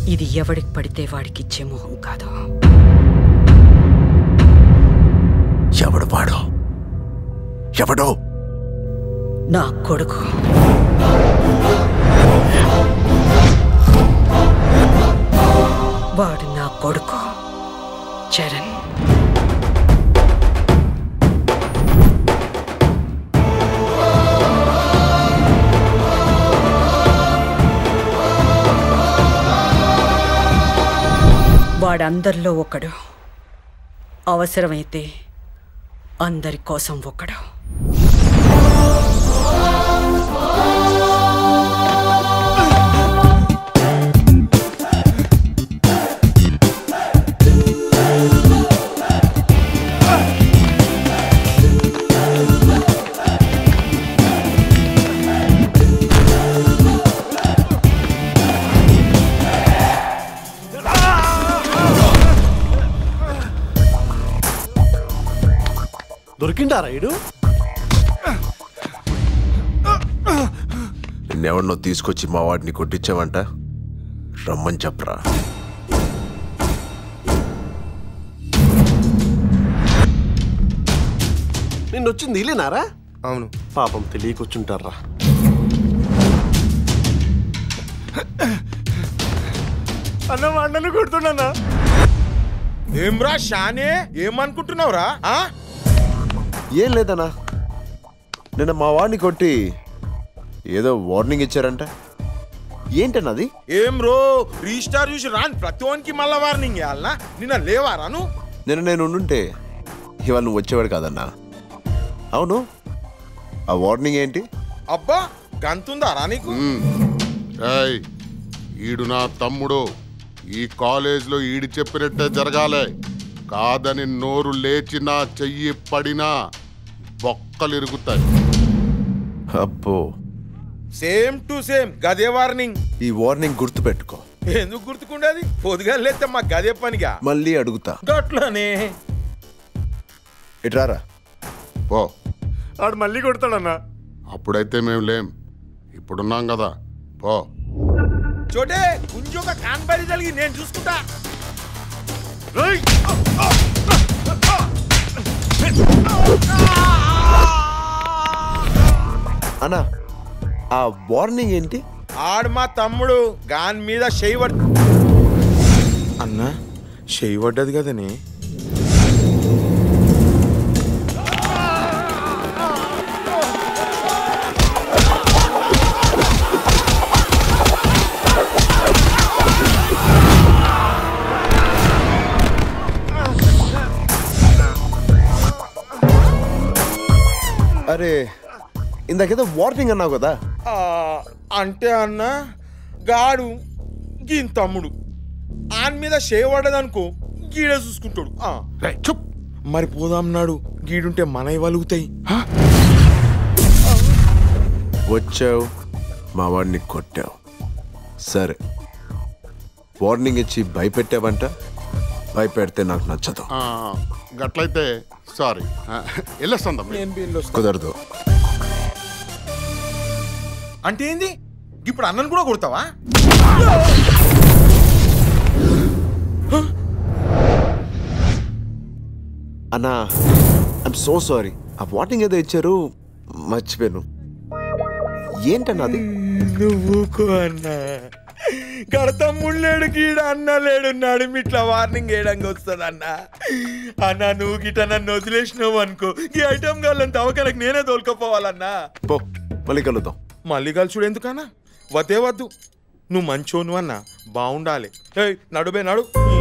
ఇది ఎవడికి పడితే వాడికి ఇచ్చే మొహం కాదు ఎవడు వాడు ఎవడో నా కొడుకు వాడు నా కొడుకు చరణ్ వాడందరిలో ఒకడు అవసరమైతే అందరి కోసం ఒకడు దొరికిండా రైడు నిన్నెవరినో తీసుకొచ్చి మా వాడిని కొట్టించావంట రమ్మని చెప్పరా నిన్నొచ్చింది ఇల్లేనారా అవును పాపం తెలియకొచ్చుంటారా అన్న వండలు కొడుతున్నా ఏమ్రా షానే ఏమనుకుంటున్నావురా ఆ? ఏం లేదన్నా నిన్న మా వాడిని కొట్టి ఏదో వార్నింగ్ ఇచ్చారంట ఏంటన్నది ఏం రో రీస్టార్ చూసి రాని ప్రతి వానికి మళ్ళా వార్నింగ్ ఇవ్వాలనా నిన్న లేవారాను నిన్న నేను ఉండుంటే ఇవాళ నువ్వు వచ్చేవాడు కాదన్నా అవును ఆ వార్నింగ్ ఏంటి అబ్బా గంతుందారా నీకు ఏయ్ ఈడు నా తమ్ముడు ఈ కాలేజ్లో ఈడు చెప్పినట్టే జరగాలి కాదని నోరు లేచినా చెయ్యి పడినా బొక్కలు ఇరుగుతాయి అబ్బో సేమ్ టు సేమ్ గదే వార్నింగ్ ఈ వార్నింగ్ గుర్తుపెట్టుకో ఎందుకు గుర్తుకుండేది పొద్దుగా లేస్తే మా గదే పనిగా మళ్ళీ అడుగుతా గట్లనే ఇట్రారా పో ఆడు మళ్ళీ కొడతాడన్నా అప్పుడైతే మేము లేం ఇప్పుడున్నాం కదా పో చోటే కొంచెం కాన్బడి జరిగి నేను చూసుకుంటా అన్నా ఆ వార్నింగ్ ఏంటి ఆడు మా తమ్ముడు గాన్ మీద చేయబడి అన్న చేయబడ్డది కదనే అరే ఇందాకేదో వార్నింగ్ అన్నావు కదా ఆ, అంటే అన్న గాడు గీన్ తమ్ముడు ఆన్ మీద చేయబడ్డదనుకో గీడే చూసుకుంటాడు ఆ. చుప్ మరి పోదాం నాడు గీడుంటే మనవి వలుగుతాయి వచ్చావు మా వాడిని కొట్టావు సరే వార్నింగ్ ఇచ్చి భయపెట్టావంట భయపెడితే నాకు నచ్చదు ఆ, గట్లయితే సారీ వెళ్ళొస్తాం నేను బిల్లు వస్తా. కుదరదు అంటే ఏంది ఇప్పుడు అన్నను కూడా కొడతావా అన్నా ఐఎమ్ సో సారీ ఆ వార్నింగ్ ఏదో ఇచ్చారు మర్చిపోయాను ఏంటన్నది నువ్వుకో అన్న కడతమ్ముడు లేడు గీడ అన్న లేడు నడుము ఇట్లా వార్నింగ్ వేయడానికి వస్తుంది అన్న అన్న నువ్వు గిట్ట నన్ను వదిలేసినావు అనుకో ఈ ఐటమ్ గాళ్ళని తవ్వకలకు నేనే తోలుకపోవాలన్నా పో మళ్ళీ కలుద్దాం మళ్ళీ కలుసుడు ఎందుకన్నా వద్దే వద్దు నువ్వు మంచోను అన్న బాగుండాలి ఏయ్ నడుబే నడు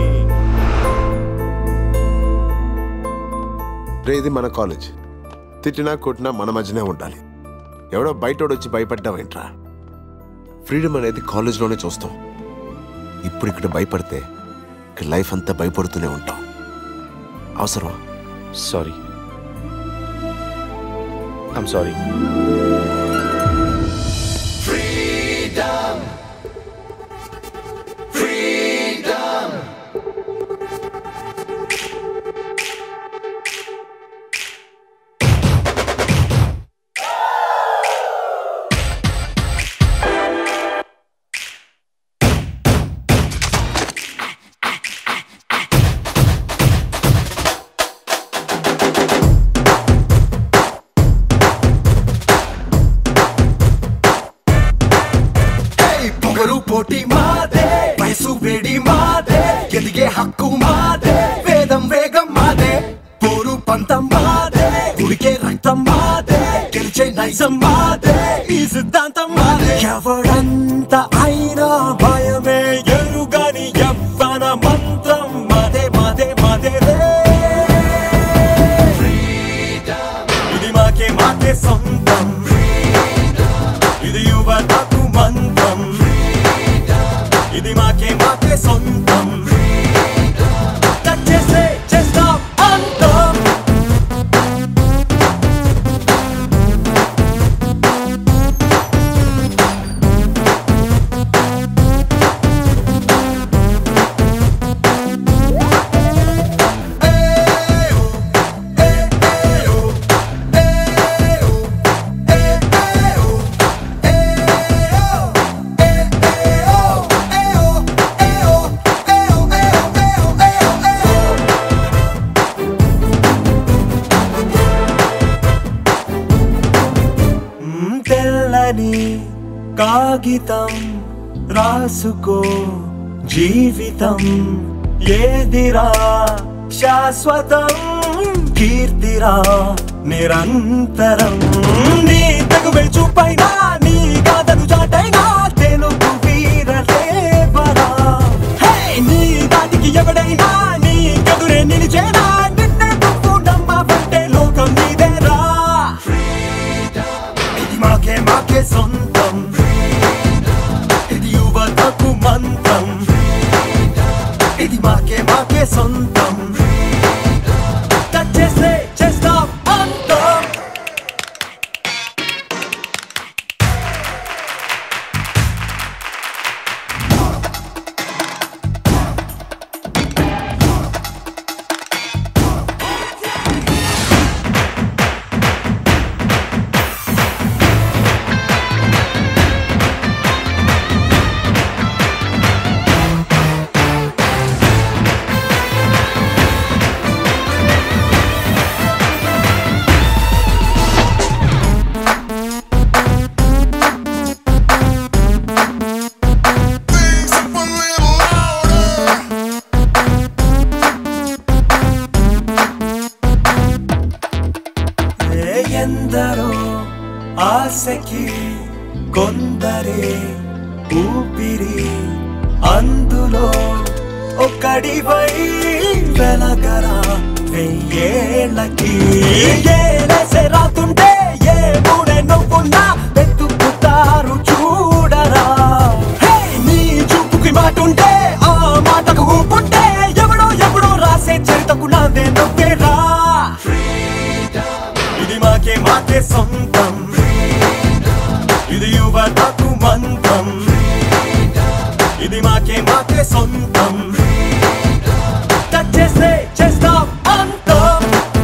రే ఇది మన కాలేజ్ తిట్టినా కొట్టినా మన మధ్యనే ఉండాలి ఎవడో బయటోడు వచ్చి భయపడ్డావేంట్రా ఫ్రీడమ్ అనేది కాలేజ్లోనే చూస్తాం ఇప్పుడు ఇక్కడ భయపడితే ఇక లైఫ్ అంతా భయపడుతూనే ఉంటాం అవసరమా సారీ ఐమ్ సారీ మాదే వయసు వేడి మాదే ఎదిగే హక్కు మాదే వేదం వేగం మాదే పోరు పంతం మాదే ఉడికే రక్తం మాదే గెలిచే నైజం మాదే ఈ సిద్ధాంతం మాదే ఎవడంత అయినా భయమే ఎరుగని యవ్వన మంత్రం మాదే మాదే మాదే రే ఇది మాకే మాకే సొంతం ఇది యువతకు మంత్రం ఇది మాకే మాకే సొంతం టచ్ చేసే చేస్తాం అంతం మ్, తెల్లని కాగితం రాసుకో జీవితం ఏదిరా శాశ్వతం కీర్తిరా నిరంతరం నీ తగువే చూపైనా నీ గాథను చాటైనా తెలుగు వీరదేవరా హే నీ దాటికి ఎవడైనా నీ కదురే నిలిచేనా నిన్నే నువ్వు నమ్మవంటే లోకం నీదేరా ఇది మాకే మాకే సొంతం ఇది యువతకు మంత్రం ఇది మాకే మాకే సొంతం టచ్ చేస్తే చేస్తాం అంతం ఏ ఎందరో ఆశకి కొందరే ఊపిరి అందులో ఒక్కడివై వెలగరా వెయ్యేళ్ళకి ఏలేసే రాతుంటే ఏ మూడే నువ్వున్నా వెతుకుతారు చూడరా హే, నీ చూపుకి మాటుంటే ఆ మాటకు ఊపుంటే ఎవడో ఎవడో రాసే చరితకు నాదే నొక్కేరా ఇది మాకే మాకే సొంతం ఇది యువతకు మంత్రం ఇది మాకే మాకే సొంతం టచ్ చేస్తే చేస్తాం అంతం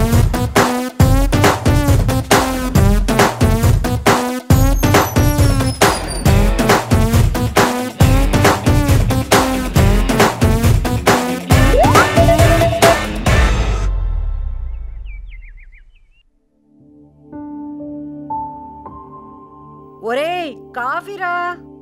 ఒరేయ్ కాఫీరా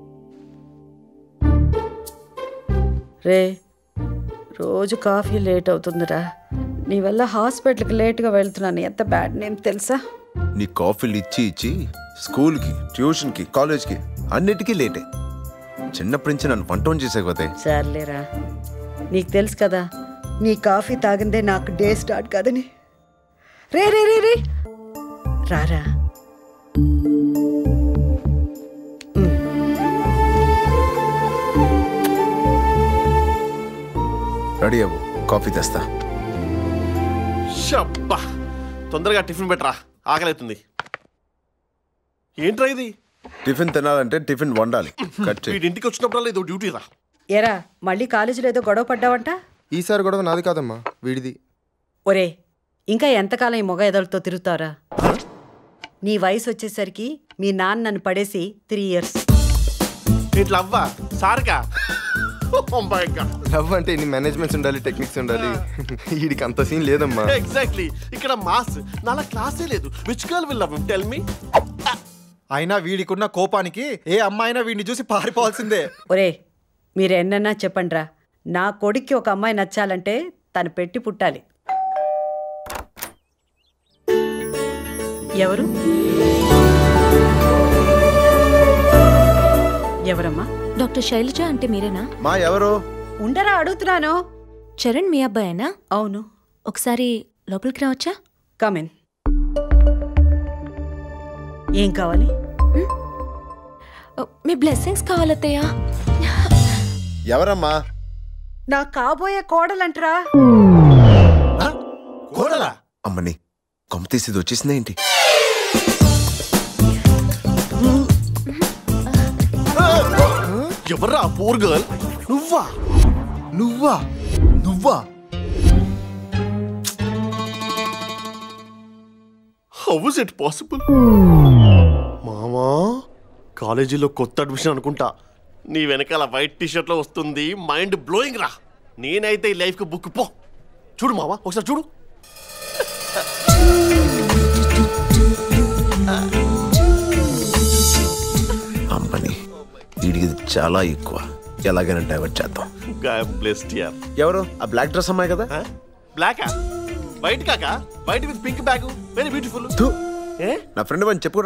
రే రోజు కాఫీ లేట్ అవుతుందిరా నీ వల్ల హాస్పిటల్కి లేట్గా వెళ్తున్నాను ఎంత బ్యాడ్ నేమ్ తెలుసా నీ కాఫీలు ఇచ్చి ఇచ్చి స్కూల్కి ట్యూషన్కి కాలేజ్కి అన్నిటికీ లేటే చిన్నప్పటి నుంచి నన్ను వంట చేసేకపోతే సర్లేరా నీకు తెలుసు కదా నీ కాఫీ తాగిందే నాకు డే స్టార్ట్ కాదని రే రే రే రే రారా రెడీ అవ్వు కాఫీ తెస్తా షబ్బా తొందరగా టిఫిన్ పెట్టరా ఆకలి అవుతుంది ఏంట్రా ఇది టిఫిన్ తినాలంటే టిఫిన్ వండాలి కట్ చేయి వీడి ఇంటికి వచ్చినప్పుడల్లా ఇది డ్యూటీ రా ఎరా మళ్ళీ కాలేజీలో ఏదో గొడవ పడ్డావంట ఈసారి గొడవ నాది కాదమ్మా వీడిది ఒరే ఇంకా ఎంతకాలం ఈ మొగ ఎదలతో తిరుగుతారా నీ వయసు వచ్చేసరికి మీ నాన్న నన్ను పడేసి త్రీ ఇయర్స్ ఇట్లా అవ్వా సార్కా లవ్ అంటే ఇన్ని మేనేజ్మెంట్స్ ఉండాలి టెక్నిక్స్ ఉండాలి వీడికి అంత సీన్ లేదమ్మా ఎగ్జాక్ట్లీ ఇక్కడ మాస్ నాలా క్లాసే లేదు which girl will love tell me అయినా వీడికున్న కోపానికి ఏ అమ్మాయినా వీడిని చూసి పారిపోవాల్సిందే ఒరే మీరు ఎన్నన్నా చెప్పండిరా నా కొడుక్కి ఒక అమ్మాయి నచ్చాలంటే తను పెట్టి పుట్టాలి ఎవరు ఎవరమ్మా డాక్టర్ శైలజ అంటే మీరేనా మా ఎవరు ఉండరా అడుగుతున్నాను చరణ్ మీ అబ్బాయేనా అవును ఒకసారి లోపలికి రావచ్చా కమిన్ ఏం కావాలి ఓ, మీ బ్లెస్సింగ్స్ కావాలత్తయ్యా ఎవరమ్మా నా కాబోయే కోడలంటరా కోడలా అమ్మని కొమ్మ తీసేది వచ్చేసిందా ఏంటి ఎవర్రా పూర్ గర్ల్ నువ్వా నువ్వా నువ్వా హౌ ఇస్ ఇట్ పాసిబుల్ మామా కాలేజీలో కొత్త అడ్మిషన్ అనుకుంటా నీ వెనకాల వైట్ టీ షర్ట్ లో వస్తుంది మైండ్ బ్లోయింగ్ రా నేనైతే ఈ లైఫ్ కి బుక్ పో చూడు మావా ఒకసారి చూడు అమ్మని వీడికి ఇది చాలా ఎక్కువ ఎలాగైనా డైవర్ట్ చేద్దాం ఐఎమ్ బ్లెస్డ్ యార్ ఎవరు ఆ బ్లాక్ డ్రెస్ అమ్మాయి కదా బ్లాక్ వైట్ కాక white with pink bag very beautiful థు, ఏ నా ఫ్రెండ్ అని చెప్పు